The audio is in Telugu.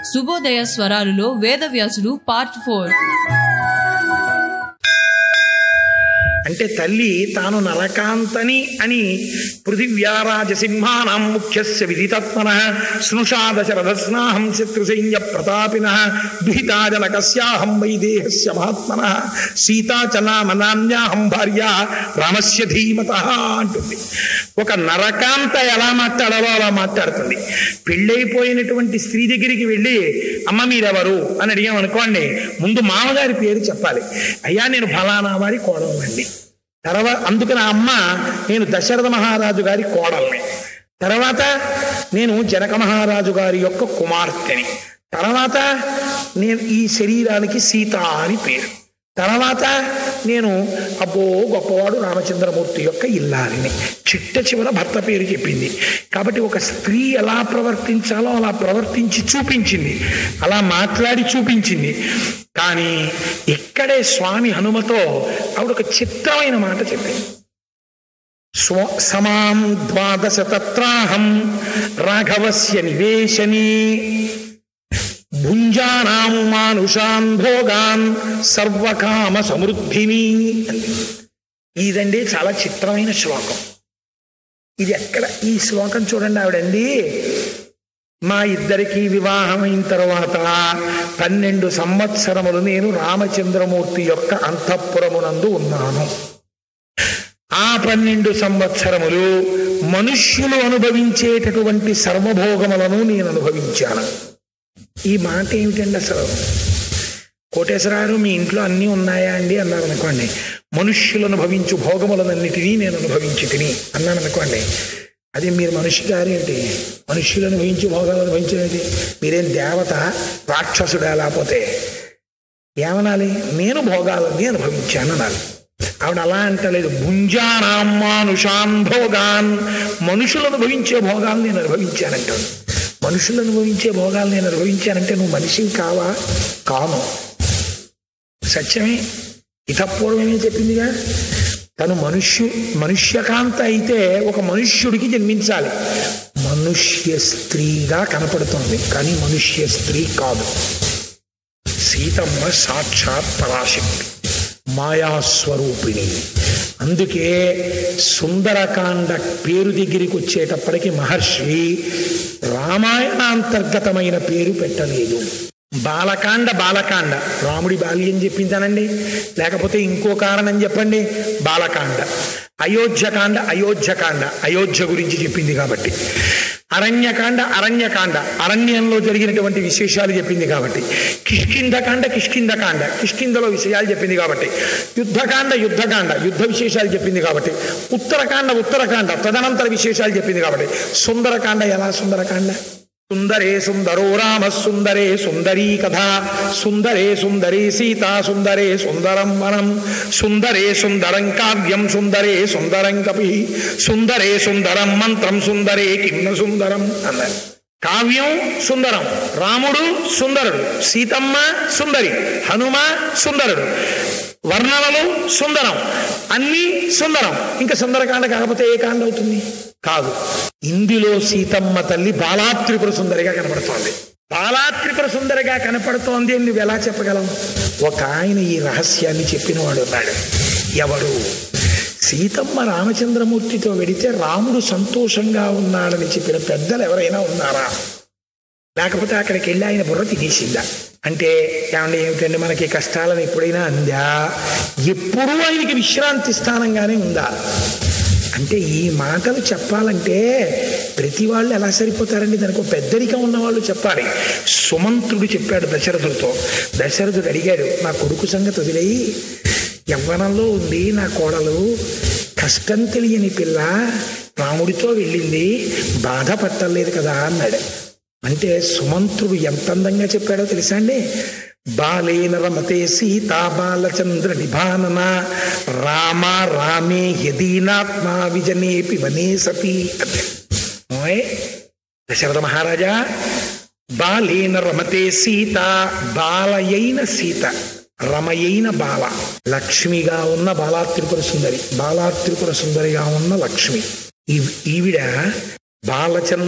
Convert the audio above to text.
శుభోదయ స్వరాలులో వేదవ్యాసుడు పార్ట్ ఫోర్ అంటే తల్లి తాను నరకాంతని అని పృథివ్యారాజసింహానాం ముఖ్యస్య విదితత్మన స్నుషా దశరథస్నాహం శత్రుసైన్య ప్రతాపిన దుహితాజనకస్యాహం వైదేహస్య మహాత్మన సీతా చ నామనామ్యాహం భార్య రామస్య ధీమత అంటుంది ఒక నరకాంత ఎలా మాట్లాడాలో అలా మాట్లాడుతుంది పెళ్ళైపోయినటువంటి స్త్రీ దగ్గరికి వెళ్ళి అమ్మ మీరెవరు అని అడిగామనుకోండి ముందు మామగారి పేరు చెప్పాలి అయ్యా నేను ఫలానా వారి కోడలండి తర్వాత అందుకని ఆ అమ్మ నేను దశరథ మహారాజు గారి కోడల్ని తర్వాత నేను జనక మహారాజు గారి యొక్క కుమార్తెని తర్వాత నేను ఈ శరీరానికి సీత అని పేరు తర్వాత నేను అబ్బో గొప్పవాడు రామచంద్రమూర్తి యొక్క ఇల్లాలిని చిట్ట చివర భర్త పేరు చెప్పింది కాబట్టి ఒక స్త్రీ ఎలా ప్రవర్తించాలో అలా ప్రవర్తించి చూపించింది అలా మాట్లాడి చూపించింది కానీ ఇక్కడే స్వామి హనుమతో ఆవిడ ఒక చిత్రమైన మాట చెప్పింది స్వ సమాం ద్వాదశ తత్రాహం రాఘవస్య నివేశనీ భుంజానాం మానుషాన్ భోగాన్ సర్వకామ సమృద్ధిని అంది ఇదండి చాలా చిత్రమైన శ్లోకం ఇది ఎక్కడ ఈ శ్లోకం చూడండి ఆవిడండి మా ఇద్దరికి వివాహమైన తర్వాత పన్నెండు సంవత్సరములు నేను రామచంద్రమూర్తి యొక్క అంతఃపురమునందు ఉన్నాను ఆ పన్నెండు సంవత్సరములు మనుష్యులు అనుభవించేటటువంటి సర్వభోగములను నేను అనుభవించాను ఈ మాట ఏమిటండి అసలు కోటేశ్వరారు మీ ఇంట్లో అన్నీ ఉన్నాయా అండి అన్నారు అనుకోండి మనుష్యులు అనుభవించు భోగములనన్నిటినీ నేను అనుభవించి తిని అన్నాను అనుకోండి అది మీరు మనిషి గారేంటి మనుష్యులు అనుభవించి భోగాలు అనుభవించేది మీరేం దేవత రాక్షసుడా లేకపోతే ఏమనాలి నేను భోగాలన్నీ అనుభవించాను అనాలి ఆవిడ అలా అంటలేదు భుంజానామానుషాన్ భోగాన్ మనుషులు అనుభవించే భోగాలు నేను అనుభవించానంటాడు మనుషులు అనుభవించే భోగాలు నేను అనుభవించానంటే నువ్వు మనిషివి కావా కాను సత్యమే ఇతపూర్వమే చెప్పిందిగా తను మనుష్యు మనుష్యకాంత అయితే ఒక మనుష్యుడికి జన్మించాలి మనుష్య స్త్రీగా కనపడుతోంది కానీ మనుష్య స్త్రీ కాదు సీతమ్మ సాక్షాత్ పరాశక్తి మాయాస్వరూపిణి అందుకే సుందరకాండ పేరు దగ్గరికి వచ్చేటప్పటికి మహర్షి రామాయణాంతర్గతమైన పేరు పెట్టలేదు బాలకాండ బాలకాండ రాముడి బాల్యం చెప్పించానండి లేకపోతే ఇంకో కారణం చెప్పండి బాలకాండ అయోధ్యకాండ అయోధ్యకాండ అయోధ్య గురించి చెప్పింది కాబట్టి అరణ్యకాండ అరణ్యకాండ అరణ్యంలో జరిగినటువంటి విశేషాలు చెప్పింది కాబట్టి కిష్కింధకాండ కిష్కింధకాండ కిష్కింధలో విషయాలు చెప్పింది కాబట్టి యుద్ధకాండ యుద్ధకాండ యుద్ధ విశేషాలు చెప్పింది కాబట్టి ఉత్తరకాండ ఉత్తరకాండ తదనంతర విశేషాలు చెప్పింది కాబట్టి సుందరకాండ ఎలా సుందరకాండ సుందరే సుందరో రామ సుందరే సుందరీ కథ సుందరే సుందరీ సీతా సుందరే సుందరం వనం సుందరే సుందరం కావ్యం సుందరే సుందరం కపి సుందరే సుందరం మంత్రం సుందరే కిన్న సుందరం అన్నారు కావ్యం సుందరం రాముడు సుందరుడు సీతమ్మ సుందరి హనుమ సుందరుడు వర్ణనలు సుందరం అన్నీ సుందరం ఇంకా సుందరకాండ కాకపోతే ఏ కాండ అవుతుంది కాదు ఇందులో సీతమ్మ తల్లి బాలాత్రిపుర సుందరిగా కనపడుతోంది బాలాత్రిపుర సుందరిగా కనపడుతోంది అని నువ్వు ఎలా చెప్పగలవు ఒక ఆయన ఈ రహస్యాన్ని చెప్పినవాడు ఉన్నాడు ఎవడు సీతమ్మ రామచంద్రమూర్తితో వెడితే రాముడు సంతోషంగా ఉన్నాడని చెప్పిన పెద్దలు ఎవరైనా ఉన్నారా లేకపోతే అక్కడికి వెళ్ళి ఆయన బుర్ర తినేసిందా అంటే ఏమంటే ఏమిటండి మనకి కష్టాలను ఎప్పుడైనా అందా ఎప్పుడూ ఆయనకి విశ్రాంతి స్థానంగానే ఉందా అంటే ఈ మాటలు చెప్పాలంటే ప్రతి వాళ్ళు ఎలా సరిపోతారండి దానికి ఒక పెద్దరికం ఉన్న వాళ్ళు చెప్పాలి సుమంత్రుడు చెప్పాడు దశరథుడితో దశరథుడు అడిగాడు నా కొడుకు సంగతి వదిలేయి యవ్వనంలో ఉంది నా కోడలు కష్టం తెలియని పిల్ల రాముడితో వెళ్ళింది బాధ పట్టలేదు కదా అన్నాడు అంటే సుమంత్రుడు ఎంత అందంగా చెప్పాడో తెలుసా అండి బాలేన రమతే సీతా బాలచంద్ర నిభానన రామ రామే యదీనాత్మా విజనేపి వనే సతి ఓయ్ దశరథ మహారాజా బాలేన రమతే సీత బాలయైన సీత రమయైన బాల లక్ష్మిగా ఉన్న బాలాత్రిపుర సుందరి బాలాత్రిపుర సుందరిగా ఉన్న లక్ష్మి ఈ- ఈవిడ బాలచంద్ర